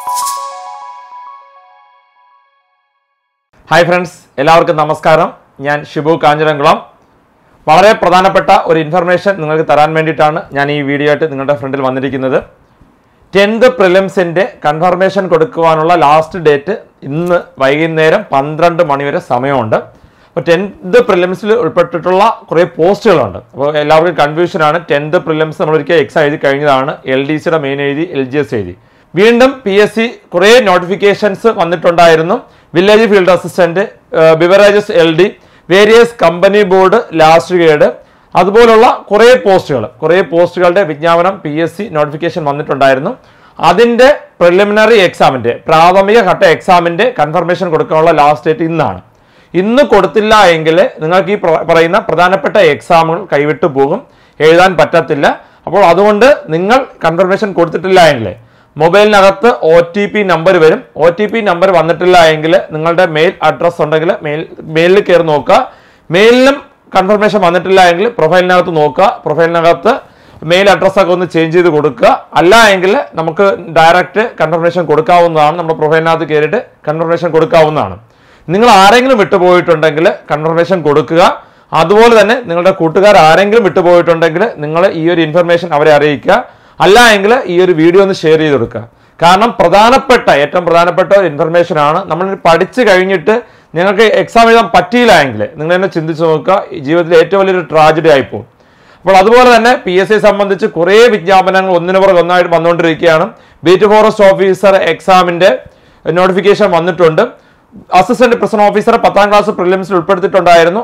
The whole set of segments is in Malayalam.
ഹായ് ഫ്രണ്ട്സ് എല്ലാവർക്കും നമസ്കാരം ഞാൻ ഷിബു കാഞ്ഞിരംകുളം വളരെ പ്രധാനപ്പെട്ട ഒരു ഇൻഫർമേഷൻ നിങ്ങൾക്ക് തരാൻ വേണ്ടിയിട്ടാണ് ഞാൻ ഈ വീഡിയോ ആയിട്ട് നിങ്ങളുടെ ഫ്രണ്ടിൽ വന്നിരിക്കുന്നത് ടെൻത്ത് പ്രിലിംസിൻ്റെ കൺഫർമേഷൻ കൊടുക്കുവാനുള്ള ലാസ്റ്റ് ഡേറ്റ് ഇന്ന് വൈകുന്നേരം പന്ത്രണ്ട് മണിവരെ സമയമുണ്ട് അപ്പോൾ ടെൻത്ത് പ്രിലിംസിൽ ഉൾപ്പെട്ടിട്ടുള്ള കുറേ പോസ്റ്റുകളുണ്ട് അപ്പോൾ എല്ലാവർക്കും കൺഫ്യൂഷനാണ് ടെൻത്ത് പ്രിലിംസ് നമ്മൾ ഒരിക്കൽ എക്സാം എഴുതി കഴിഞ്ഞതാണ് എൽ ഡി സിയുടെ മെയിൻ എഴുതി എൽ ജി എസ് എഴുതി വീണ്ടും പി എസ് സി കുറേ നോട്ടിഫിക്കേഷൻസ് വന്നിട്ടുണ്ടായിരുന്നു village field assistant beverages L D various company board last grade അതുപോലുള്ള കുറേ പോസ്റ്റുകൾ കുറേ പോസ്റ്റുകളുടെ വിജ്ഞാപനം പി എസ് സി നോട്ടിഫിക്കേഷൻ വന്നിട്ടുണ്ടായിരുന്നു അതിൻ്റെ പ്രിലിമിനറി എക്സാമിൻ്റെ പ്രാഥമിക ഘട്ട എക്സാമിൻ്റെ കൺഫർമേഷൻ കൊടുക്കാനുള്ള ലാസ്റ്റ് ഡേറ്റ് ഇന്നാണ് ഇന്ന് കൊടുത്തില്ല എങ്കിൽ നിങ്ങൾക്ക് ഈ പ്ര- പറയുന്ന പ്രധാനപ്പെട്ട എക്സാമുകൾ കൈവിട്ടു പോകും എഴുതാൻ പറ്റത്തില്ല അപ്പോൾ അതുകൊണ്ട് നിങ്ങൾ കൺഫർമേഷൻ കൊടുത്തിട്ടില്ല എങ്കിൽ മൊബൈലിനകത്ത് ഒ ടി പി നമ്പർ വരും ഒ ടി പി നമ്പർ വന്നിട്ടില്ല എങ്കിൽ നിങ്ങളുടെ മെയിൽ അഡ്രസ് ഉണ്ടെങ്കിൽ മെയിൽ മെയിലിൽ കയറി നോക്കുക മെയിലിലും കൺഫർമേഷൻ വന്നിട്ടില്ല എങ്കിൽ പ്രൊഫൈലിനകത്ത് നോക്കുക പ്രൊഫൈലിനകത്ത് മെയിൽ അഡ്രസ്സൊക്കെ ഒന്ന് ചേഞ്ച് ചെയ്ത് കൊടുക്കുക അല്ല എങ്കിൽ നമുക്ക് ഡയറക്റ്റ് കൺഫർമേഷൻ കൊടുക്കാവുന്നതാണ് നമ്മുടെ പ്രൊഫൈലിനകത്ത് കയറിയിട്ട് കൺഫർമേഷൻ കൊടുക്കാവുന്നതാണ് നിങ്ങൾ ആരെങ്കിലും വിട്ടുപോയിട്ടുണ്ടെങ്കിൽ കൺഫർമേഷൻ കൊടുക്കുക അതുപോലെ തന്നെ നിങ്ങളുടെ കൂട്ടുകാർ ആരെങ്കിലും വിട്ടുപോയിട്ടുണ്ടെങ്കിൽ നിങ്ങൾ ഈ ഒരു ഇൻഫർമേഷൻ അവരെ അറിയിക്കുക അല്ല എങ്കിൽ ഈ ഒരു വീഡിയോ ഒന്ന് ഷെയർ ചെയ്ത് കൊടുക്കുക കാരണം പ്രധാനപ്പെട്ട ഏറ്റവും പ്രധാനപ്പെട്ട ഒരു ഇൻഫർമേഷൻ ആണ് നമ്മൾ പഠിച്ചു കഴിഞ്ഞിട്ട് നിങ്ങൾക്ക് എക്സാം എഴുതാൻ പറ്റിയില്ല എങ്കിൽ നിങ്ങൾ തന്നെ ചിന്തിച്ച് നോക്കുക ഈ ജീവിതത്തിൽ ഏറ്റവും വലിയൊരു ട്രാജഡി ആയിപ്പോകും അപ്പോൾ അതുപോലെ തന്നെ പി എസ് സി സംബന്ധിച്ച് കുറേ വിജ്ഞാപനങ്ങൾ ഒന്നിനു പുറകെ ഒന്നായിട്ട് വന്നുകൊണ്ടിരിക്കുകയാണ് ബീറ്റ് ഫോറസ്റ്റ് ഓഫീസർ എക്സാമിന്റെ നോട്ടിഫിക്കേഷൻ വന്നിട്ടുണ്ട് അസിസ്റ്റന്റ് പ്രസന്റ് ഓഫീസർ പത്താം ക്ലാസ് പ്രിലിംസിൽ ഉൾപ്പെടുത്തിയിട്ടുണ്ടായിരുന്നു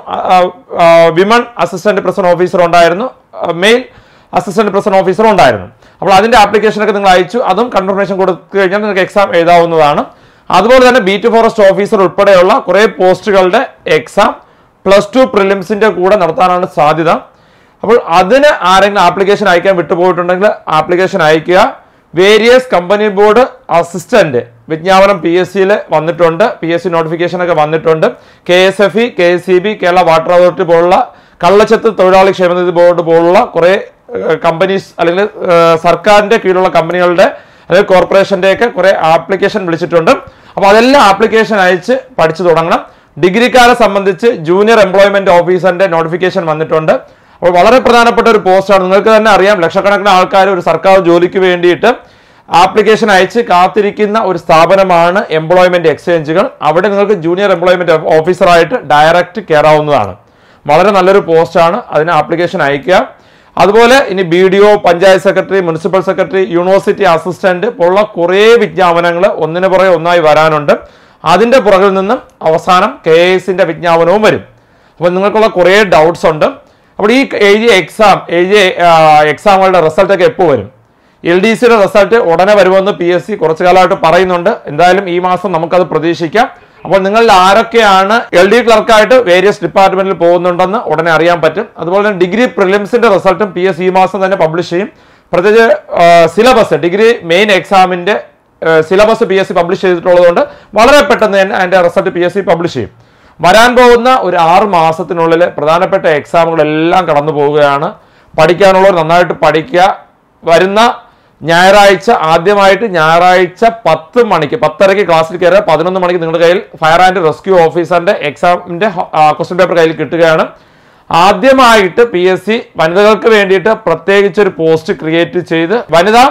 വിമൺ അസിസ്റ്റന്റ് പ്രസന്റ് ഓഫീസർ ഉണ്ടായിരുന്നു മെയിൽ അസിസ്റ്റന്റ് പ്രസന്റ് ഓഫീസർ ഉണ്ടായിരുന്നു അപ്പോൾ അതിന്റെ ആപ്ലിക്കേഷനൊക്കെ നിങ്ങൾ അയച്ചു അതും കൺഫർമേഷൻ കൊടുത്തു കഴിഞ്ഞാൽ നിങ്ങൾക്ക് എക്സാം എഴുതാവുന്നതാണ് അതുപോലെ തന്നെ ബീറ്റ് ഫോറസ്റ്റ് ഓഫീസർ ഉൾപ്പെടെയുള്ള കുറേ പോസ്റ്റുകളുടെ എക്സാം പ്ലസ് ടു പ്രിലിംസിന്റെ കൂടെ നടത്താനാണ് സാധ്യത അപ്പോൾ അതിന് ആരെങ്കിലും ആപ്ലിക്കേഷൻ അയക്കാൻ വിട്ടുപോയിട്ടുണ്ടെങ്കിൽ ആപ്ലിക്കേഷൻ അയക്കുക വേരിയസ് കമ്പനി ബോർഡ് അസിസ്റ്റന്റ് വിജ്ഞാപനം പി എസ് സിയിൽ വന്നിട്ടുണ്ട് പി എസ് സി നോട്ടിഫിക്കേഷൻ ഒക്കെ വന്നിട്ടുണ്ട് K S F E K S C B Kerala water authority പോലുള്ള കള്ളച്ചത്ത് തൊഴിലാളി ക്ഷേമനിധി ബോർഡ് പോലുള്ള കുറേ കമ്പനീസ് അല്ലെങ്കിൽ ഏഹ്, സർക്കാരിന്റെ കീഴിലുള്ള കമ്പനികളുടെ അല്ലെങ്കിൽ കോർപ്പറേഷന്റെ ഒക്കെ കുറെ ആപ്ലിക്കേഷൻ വിളിച്ചിട്ടുണ്ട് അപ്പോൾ അതെല്ലാം ആപ്ലിക്കേഷൻ അയച്ച് പഠിച്ചു തുടങ്ങണം ഡിഗ്രിക്കാരെ സംബന്ധിച്ച് ജൂനിയർ എംപ്ലോയ്മെന്റ് ഓഫീസറിന്റെ നോട്ടിഫിക്കേഷൻ വന്നിട്ടുണ്ട് അപ്പോൾ വളരെ പ്രധാനപ്പെട്ട ഒരു പോസ്റ്റാണ് നിങ്ങൾക്ക് തന്നെ അറിയാം ലക്ഷക്കണക്കിന് ആൾക്കാർ ഒരു സർക്കാർ ജോലിക്ക് വേണ്ടിയിട്ട് ആപ്ലിക്കേഷൻ അയച്ച് കാത്തിരിക്കുന്ന ഒരു സ്ഥാപനമാണ് എംപ്ലോയ്മെന്റ് എക്സ്ചേഞ്ചുകൾ അവിടെ നിങ്ങൾക്ക് ജൂനിയർ എംപ്ലോയ്മെന്റ് ഓഫീസറായിട്ട് ഡയറക്റ്റ് കയറാവുന്നതാണ് വളരെ നല്ലൊരു പോസ്റ്റാണ് അതിന് ആപ്ലിക്കേഷൻ അയക്കുക അതുപോലെ ഇനി B D O panchayat secretary municipal secretary university assistant പോലുള്ള കുറേ വിജ്ഞാപനങ്ങൾ ഒന്നിനു പുറകെ ഒന്നായി വരാനുണ്ട് അതിന്റെ പുറകിൽ നിന്നും അവസാനം കെ എസിന്റെ വിജ്ഞാപനവും വരും അപ്പോൾ നിങ്ങൾക്കുള്ള കുറേ ഡൗട്ട്സ് ഉണ്ട് അപ്പോൾ ഈ എഴുതിയ എക്സാം എഴുതിയ എക്സാമുകളുടെ റിസൾട്ട് ഒക്കെ എപ്പോൾ വരും എൽ ഡി സിയുടെ റിസൾട്ട് ഉടനെ വരുമെന്ന് പി എസ് സി കുറച്ചു കാലമായിട്ട് പറയുന്നുണ്ട് എന്തായാലും ഈ മാസം നമുക്കത് പ്രതീക്ഷിക്കാം അപ്പോൾ നിങ്ങളിൽ ആരൊക്കെയാണ് എൽ ഡി ക്ലർക്കായിട്ട് വേരിയസ് ഡിപ്പാർട്ട്മെന്റിൽ പോകുന്നുണ്ടെന്ന് ഉടനെ അറിയാൻ പറ്റും അതുപോലെ തന്നെ ഡിഗ്രി പ്രിലിംസിന്റെ റിസൾട്ടും പി എസ് ഈ മാസം തന്നെ പബ്ലിഷ് ചെയ്യും പ്രത്യേകിച്ച് സിലബസ് ഡിഗ്രി മെയിൻ എക്സാമിന്റെ syllabus P S C publish ചെയ്തിട്ടുള്ളതുകൊണ്ട് വളരെ പെട്ടെന്ന് തന്നെ അതിന്റെ result P S C publish ചെയ്യും വരാൻ പോകുന്ന ഒരു ആറ് മാസത്തിനുള്ളിൽ പ്രധാനപ്പെട്ട എക്സാമുകളെല്ലാം കടന്നു പോവുകയാണ് പഠിക്കാനുള്ളവർ നന്നായിട്ട് പഠിക്കുക വരുന്ന ഞായറാഴ്ച ആദ്യമായിട്ട് ഞായറാഴ്ച പത്ത് മണിക്ക് പത്തരയ്ക്ക് ക്ലാസ്സിൽ കയറുക പതിനൊന്ന് മണിക്ക് നിങ്ങളുടെ കയ്യിൽ ഫയർ ആൻഡ് റെസ്ക്യൂ ഓഫീസറിന്റെ എക്സാമിന്റെ ക്വസ്റ്റ്യൻ പേപ്പർ കയ്യിൽ കിട്ടുകയാണ് ആദ്യമായിട്ട് പി എസ് സി വനിതകൾക്ക് വേണ്ടിയിട്ട് പ്രത്യേകിച്ച് ഒരു പോസ്റ്റ് ക്രിയേറ്റ് ചെയ്ത് വനിതാ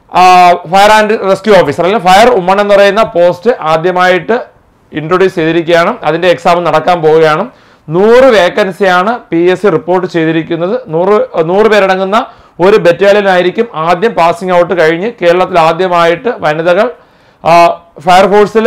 ഫയർ ആൻഡ് റെസ്ക്യൂ ഓഫീസർ അല്ലെങ്കിൽ ഫയർ ഉമ്മൺ എന്ന് പറയുന്ന പോസ്റ്റ് ആദ്യമായിട്ട് ഇൻട്രൊഡ്യൂസ് ചെയ്തിരിക്കുകയാണ് അതിന്റെ എക്സാം നടക്കാൻ പോവുകയാണ് നൂറ് വേക്കൻസിയാണ് പി എസ് സി റിപ്പോർട്ട് ചെയ്തിരിക്കുന്നത് നൂറ് നൂറ് പേരടങ്ങുന്ന ഒരു ബറ്റാലിയൻ ആയിരിക്കും ആദ്യം പാസിംഗ് ഔട്ട് കഴിഞ്ഞ് കേരളത്തിൽ ആദ്യമായിട്ട് വനിതകൾ ഫയർഫോഴ്സിൽ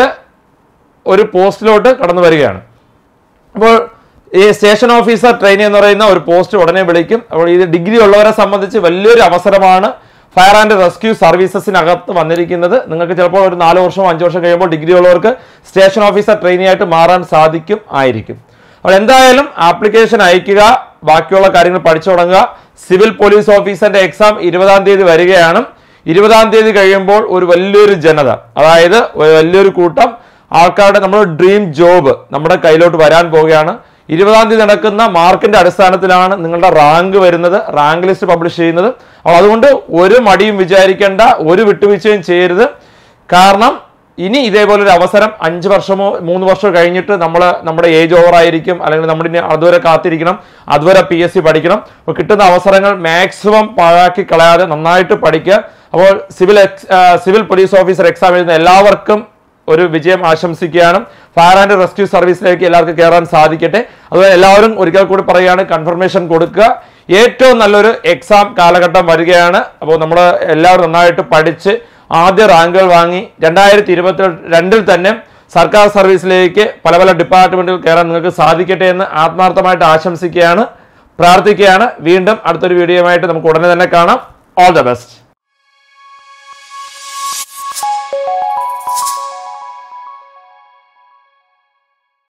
ഒരു പോസ്റ്റിലോട്ട് കടന്നു വരികയാണ് അപ്പോൾ ഈ സ്റ്റേഷൻ ഓഫീസർ ട്രെയിനി എന്ന് പറയുന്ന ഒരു പോസ്റ്റ് ഉടനെ വിളിക്കും അപ്പോൾ ഇത് ഡിഗ്രി ഉള്ളവരെ സംബന്ധിച്ച് വലിയൊരു അവസരമാണ് ഫയർ ആൻഡ് റെസ്ക്യൂ സർവീസസിനകത്ത് വന്നിരിക്കുന്നത് നിങ്ങൾക്ക് ചിലപ്പോൾ ഒരു നാല് വർഷം അഞ്ച് വർഷം കഴിയുമ്പോൾ ഡിഗ്രി ഉള്ളവർക്ക് സ്റ്റേഷൻ ഓഫീസർ ട്രെയിനി ആയിട്ട് മാറാൻ സാധിക്കും ആയിരിക്കും അപ്പോൾ എന്തായാലും ആപ്ലിക്കേഷൻ അയക്കുക ബാക്കിയുള്ള കാര്യങ്ങൾ പഠിച്ചു തുടങ്ങുക സിവിൽ പോലീസ് ഓഫീസറിന്റെ എക്സാം ഇരുപതാം തീയതി വരികയാണ് ഇരുപതാം തീയതി കഴിയുമ്പോൾ ഒരു വലിയൊരു ജനത അതായത് ഒരു വലിയൊരു കൂട്ടം ആൾക്കാരുടെ നമ്മുടെ ഡ്രീം ജോബ് നമ്മുടെ കയ്യിലോട്ട് വരാൻ പോവുകയാണ് ഇരുപതാം തീയതി നടക്കുന്ന മാർക്കിന്റെ അടിസ്ഥാനത്തിലാണ് നിങ്ങളുടെ റാങ്ക് വരുന്നത് റാങ്ക് ലിസ്റ്റ് പബ്ലിഷ് ചെയ്യുന്നത് അപ്പോൾ അതുകൊണ്ട് ഒരു മടിയും വിചാരിക്കേണ്ട ഒരു വിട്ടുവീഴ്ചയും ചെയ്യരുത് കാരണം ഇനി ഇതേപോലൊരു അവസരം അഞ്ച് വർഷമോ മൂന്ന് വർഷമോ കഴിഞ്ഞിട്ട് നമ്മൾ നമ്മുടെ ഏജ് ഓവർ ആയിരിക്കും അല്ലെങ്കിൽ നമ്മൾ ഇനി അതുവരെ കാത്തിരിക്കണം അതുവരെ പി എസ് സി പഠിക്കണം അപ്പോൾ കിട്ടുന്ന അവസരങ്ങൾ മാക്സിമം പാഴാക്കി കളയാതെ നന്നായിട്ട് പഠിക്കുക അപ്പോൾ civil ex civil police officer exam എഴുതുന്ന എല്ലാവർക്കും ഒരു വിജയം ആശംസിക്കുകയാണ് ഫയർ ആൻഡ് റെസ്ക്യൂ സർവീസിലേക്ക് എല്ലാവർക്കും കയറാൻ സാധിക്കട്ടെ അതുപോലെ എല്ലാവരും ഒരിക്കൽ കൂടി പറയുകയാണ് കൺഫർമേഷൻ കൊടുക്കുക ഏറ്റവും നല്ലൊരു എക്സാം കാലഘട്ടം വരികയാണ് അപ്പോൾ നമ്മൾ എല്ലാവരും നന്നായിട്ട് പഠിച്ച് ആദ്യ റാങ്കുകൾ വാങ്ങി രണ്ടായിരത്തി ഇരുപത്തി രണ്ടിൽ തന്നെ സർക്കാർ സർവീസിലേക്ക് പല പല ഡിപ്പാർട്ട്മെന്റുകൾ കയറാൻ നിങ്ങൾക്ക് സാധിക്കട്ടെ എന്ന് ആത്മാർത്ഥമായിട്ട് ആശംസിക്കുകയാണ് പ്രാർത്ഥിക്കുകയാണ് വീണ്ടും അടുത്തൊരു വീഡിയോയുമായിട്ട് നമുക്ക് ഉടനെ തന്നെ കാണാം ഓൾ ദ ബെസ്റ്റ്